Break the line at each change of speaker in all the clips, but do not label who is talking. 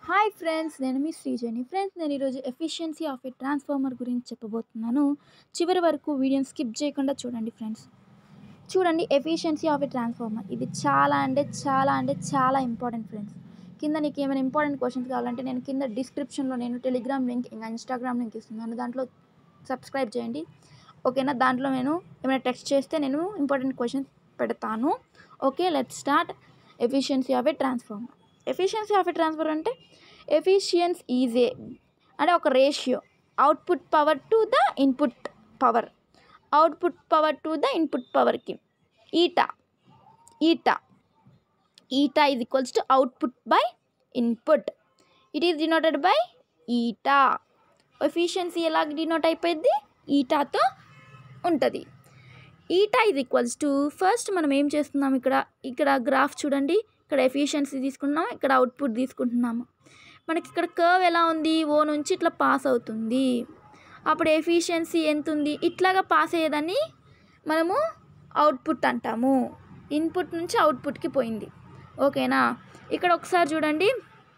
hi friends నేను మీ శ్రీజని friends నేను ఈరోజు ఎఫిషియన్సీ ఆఫ్ ఏ ట్రాన్స్ఫార్మర్ గురించి చెప్పబోతున్నాను చివరి వరకు వీడియోని స్కిప్ చేయకుండా చూడండి ఫ్రెండ్స్ చూడండి ఎఫిషియన్సీ ఆఫ్ ఏ ట్రాన్స్ఫార్మర్ ఇది చాలా అంటే చాలా అంటే చాలా ఇంపార్టెంట్ ఫ్రెండ్స్ కింద నీకు ఏమైనా ఇంపార్టెంట్ క్వశ్చన్స్ కావాలంటే నేను కింద డిస్క్రిప్షన్లో నేను టెలిగ్రామ్ లింక్ ఇంకా ఇన్స్టాగ్రామ్ లింక్ ఇస్తున్నాను దాంట్లో సబ్స్క్రైబ్ చేయండి ఓకేనా దాంట్లో నేను ఏమైనా టెక్స్ట్ చేస్తే నేను ఇంపార్టెంట్ క్వశ్చన్స్ పెడతాను okay let start efficiency of a transformer efficiency of a transfer అంటే ఎఫిషియన్స్ ఈజ్ ఏ అంటే ఒక ratio output power to the input power output power to the input పవర్కి eta eta eta is equals to output by input it is denoted by eta efficiency ఎలా denote అయిపోయింది ఈటాతో ఉంటుంది eta is equals to first మనం ఏం చేస్తున్నాం ఇక్కడ ఇక్కడ గ్రాఫ్ చూడండి ఇక్కడ ఎఫిషియన్సీ తీసుకున్నాం ఇక్కడ అవుట్పుట్ తీసుకుంటున్నాము మనకి ఇక్కడ కర్వ్ ఎలా ఉంది ఓ నుంచి ఇట్లా పాస్ అవుతుంది అప్పుడు ఎఫిషియన్సీ ఎంత ఉంది ఇట్లాగా పాస్ అయ్యేదాన్ని మనము అవుట్పుట్ అంటాము ఇన్పుట్ నుంచి అవుట్పుట్కి పోయింది ఓకేనా ఇక్కడ ఒకసారి చూడండి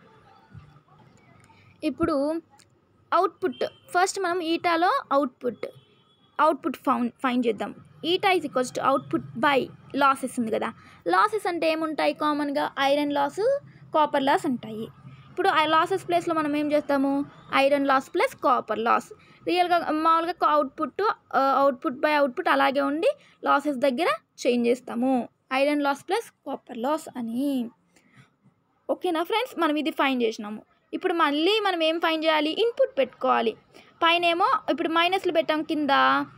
ఇప్పుడు అవుట్పుట్ ఫస్ట్ మనం ఈటాలో అవుట్పుట్ అవుట్పుట్ ఫౌన్ ఫైన్ చేద్దాం eta is equals to output by losses ఉంది కదా లాసెస్ అంటే ఏముంటాయి కామన్గా ఐరన్ లాస్ కాపర్ లాస్ ఉంటాయి ఇప్పుడు ఆ లాసెస్ ప్లేస్లో మనం ఏం చేస్తాము iron loss plus copper loss రియల్గా మామూలుగా అవుట్పుట్ అవుట్పుట్ బై అవుట్పుట్ అలాగే ఉండి లాసెస్ దగ్గర చేంజ్ చేస్తాము iron loss plus copper loss అని ఓకేనా ఫ్రెండ్స్ మనం ఇది ఫైన్ చేసినాము ఇప్పుడు మళ్ళీ మనం ఏం ఫైన్ చేయాలి ఇన్పుట్ పెట్టుకోవాలి పైన ఏమో ఇప్పుడు మైనస్లు పెట్టాం కింద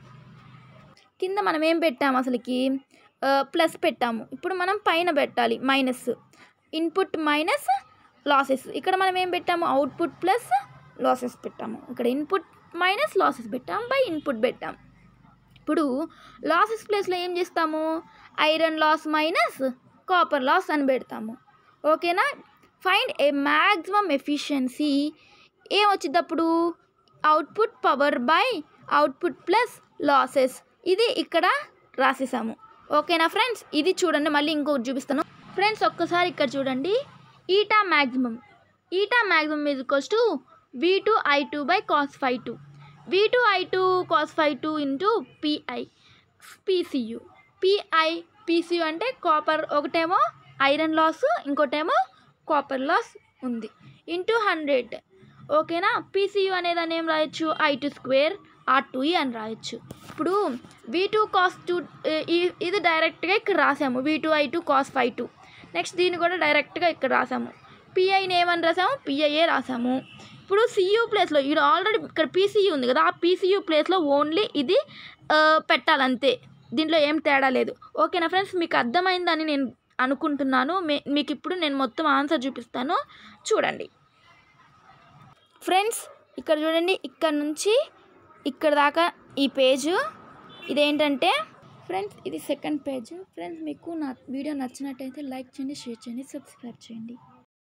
కింద మనం ఏం పెట్టాము అసలుకి ప్లస్ పెట్టాము ఇప్పుడు మనం పైన పెట్టాలి మైనస్ ఇన్పుట్ మైనస్ లాసెస్ ఇక్కడ మనం ఏం పెట్టాము అవుట్పుట్ ప్లస్ లాసెస్ పెట్టాము ఇక్కడ ఇన్పుట్ మైనస్ లాసెస్ పెట్టాము బై ఇన్పుట్ పెట్టాము ఇప్పుడు లాసెస్ ప్లేస్లో ఏం చేస్తాము iron loss minus copper loss అని పెడతాము ఓకేనా ఫైండ్ ఏ మ్యాక్సిమం ఎఫిషియన్సీ ఏం వచ్చింది అప్పుడు output power by output plus losses ఇది ఇక్కడ రాసేసాము ఓకేనా ఫ్రెండ్స్ ఇది చూడండి మళ్ళీ ఇంకొకటి చూపిస్తాను ఫ్రెండ్స్ ఒక్కసారి ఇక్కడ చూడండి eta maximum eta maximum is equals to V two I two by cos five two V two I two cos five two into PI PCU PI PCU అంటే కాపర్ ఒకటేమో ఐరన్ లాస్ ఇంకోటేమో copper loss ఉంది into hundred ఓకేనా PCU అనేదాన్ని ఏం రాయొచ్చు I two square R two E అని రాయొచ్చు ఇప్పుడు వి టూ కాస్ టూ ఇది డైరెక్ట్గా ఇక్కడ రాసాము V two I two cos five two next దీన్ని కూడా డైరెక్ట్గా ఇక్కడ రాసాము పిఐని ఏమని రాసాము పిఐఏ రాసాము ఇప్పుడు సియూ ప్లేస్లో ఇక్కడ ఆల్రెడీ ఇక్కడ పీసీయూ ఉంది కదా ఆ పీసీయూ ప్లేస్లో ఓన్లీ ఇది పెట్టాలంతే దీంట్లో ఏం తేడా లేదు ఓకేనా ఫ్రెండ్స్ మీకు అర్థమైందని నేను అనుకుంటున్నాను మీకు ఇప్పుడు నేను మొత్తం ఆన్సర్ చూపిస్తాను చూడండి ఫ్రెండ్స్ ఇక్కడ చూడండి ఇక్కడ నుంచి ఇక్కడ దాకా ఈ పేజు ఇదేంటంటే ఫ్రెండ్స్ ఇది సెకండ్ పేజ్ ఫ్రెండ్స్ మీకు నా వీడియో నచ్చినట్టయితే లైక్ చేయండి షేర్ చేయండి సబ్స్క్రైబ్ చేయండి